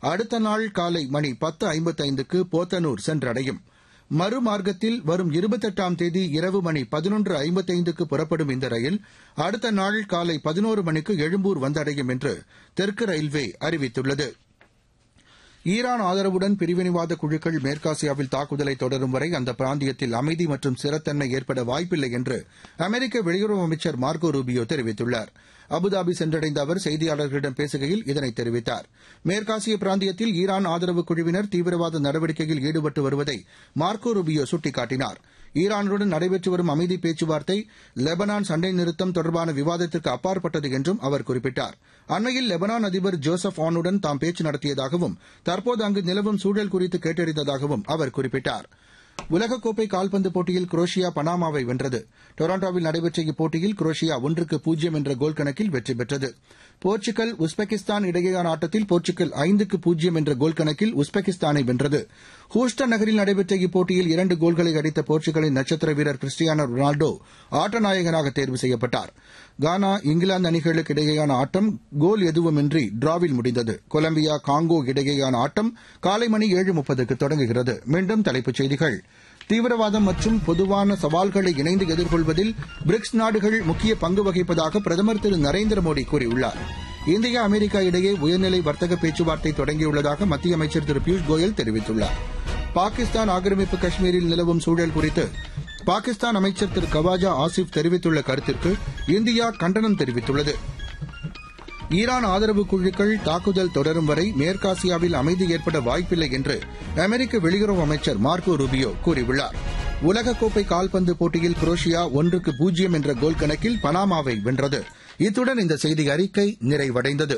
அடுத்த நாள் காலை மணி பத்து ஐம்பத்தைந்துக்கு போத்தனூர் சென்றடையும் மறுமார்க்கத்தில் வரும் இருபத்தெட்டாம் தேதி இரவு மணி பதினொன்று ஐம்பத்தைந்துக்கு புறப்படும் இந்த ரயில் அடுத்த நாள் காலை பதினோரு மணிக்கு எழும்பூர் வந்தடையும் என்று தெற்கு ரயில்வே அறிவித்துள்ளது ஈரான் ஆதரவுடன் பிரிவினைவாத குழுக்கள் மேற்காசியாவில் தாக்குதலை தொடரும் வரை அந்த பிராந்தியத்தில் அமைதி மற்றும் ஸ்திரத்தன்மை ஏற்பட வாய்ப்பில்லை என்று அமெரிக்க வெளியுறவு அமைச்சர் மார்கோ ரூபியோ தெரிவித்துள்ளார் அபுதாபி சென்றடைந்த அவர் செய்தியாளர்களிடம் பேசுகையில் இதனை தெரிவித்தார் மேற்காசிய பிராந்தியத்தில் ஈரான் ஆதரவு குழுவினர் தீவிரவாத நடவடிக்கையில் ஈடுபட்டு வருவதை மார்கோ ரூபியோ சுட்டிக்காட்டினார் ஈரானுடன் நடைபெற்று வரும் அமைதி பேச்சுவார்த்தை லெபனான் சண்டை நிறுத்தம் தொடர்பான விவாதத்திற்கு அப்பாற்பட்டது என்றும் அவர் குறிப்பிட்டார் அண்மையில் லெபனான் அதிபர் ஜோசப் ஆனுடன் தாம் பேச்சு நடத்தியதாகவும் தற்போது அங்கு நிலவும் சூழல் குறித்து கேட்டறிந்ததாகவும் அவர் குறிப்பிட்டார் உலகக்கோப்பை கால்பந்து போட்டியில் குரோஷியா பனாமாவை வென்றது டொரண்டோவில் நடைபெற்ற இப்போட்டியில் குரோஷியா ஒன்றுக்கு பூஜ்ஜியம் என்ற கோல் கணக்கில் வெற்றி பெற்றது போர்ச்சுகல் உஸ்பெகிஸ்தான் இடையேயான ஆட்டத்தில் போர்ச்சுகல் ஐந்துக்கு பூஜ்ஜியம் என்ற கோல் கணக்கில் உஸ்பெகிஸ்தானை வென்றது ஹூஸ்டன் நகரில் நடைபெற்ற இப்போட்டியில் இரண்டு கோல்களை அடித்த போர்ச்சுகலின் நட்சத்திர வீரர் கிறிஸ்டியானோ ரொனால்டோ ஆட்டநாயகனாக தேர்வு செய்யப்பட்டார் கானா இங்கிலாந்து அணிகளுக்கு இடையேயான ஆட்டம் கோல் எதுவுமின்றி டிராவில் முடிந்தது கொலம்பியா காங்கோ இடையேயான ஆட்டம் காலை மணி ஏழு முப்பதுக்கு தொடங்குகிறது மீண்டும் தலைப்புச் செய்திகள் தீவிரவாதம் மற்றும் பொதுவான சவால்களை இணைந்து எதிர்கொள்வதில் பிரிக்ஸ் நாடுகள் முக்கிய பங்கு வகிப்பதாக பிரதமர் திரு நரேந்திர மோடி கூறியுள்ளார் இந்தியா அமெரிக்கா இடையே உயர்நிலை வர்த்தக பேச்சுவார்த்தை தொடங்கியுள்ளதாக மத்திய அமைச்சர் திரு பியூஷ் கோயல் தெரிவித்துள்ளார் பாகிஸ்தான் ஆக்கிரமிப்பு காஷ்மீரில் நிலவும் சூழல் குறித்து பாகிஸ்தான் அமைச்சர் திரு கவாஜா ஆசிப் தெரிவித்துள்ள கருத்திற்கு இந்தியா கண்டனம் தெரிவித்துள்ளது ஈரான் ஆதரவு குழுக்கள் தாக்குதல் தொடரும் வரை மேற்காசியாவில் அமைதி ஏற்பட வாய்ப்பில்லை என்று அமெரிக்க வெளியுறவு அமைச்சர் மார்கோ ரூபியோ கூறியுள்ளார் உலகக்கோப்பை கால்பந்து போட்டியில் குரோஷியா ஒன்றுக்கு பூஜ்ஜியம் என்ற கோல் கணக்கில் பனாமாவை வென்றது இத்துடன் இந்த செய்தி அறிக்கை நிறைவடைந்தது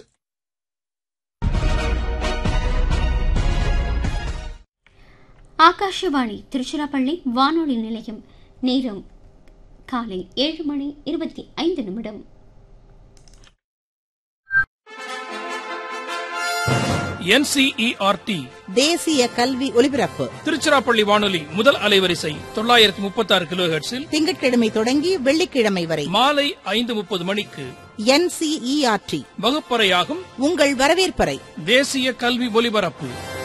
ஆகாஷவாணி திருச்சிராப்பள்ளி வானொலி நிலையம் நேரம் காலை ஏழு மணி இருபத்தி ஐந்து நிமிடம் என்சிஇஆர்டி தேசிய கல்வி ஒலிபரப்பு திருச்சிராப்பள்ளி வானொலி முதல் அலைவரிசை தொள்ளாயிரத்தி முப்பத்தி ஆறு கிலோ ஹெர்ட்ஸில் திங்கட்கிழமை தொடங்கி வெள்ளிக்கிழமை வரை மாலை ஐந்து முப்பது மணிக்கு என்சிஇஆர்டி வகுப்பறையாகும் உங்கள் வரவேற்பறை தேசிய கல்வி ஒலிபரப்பு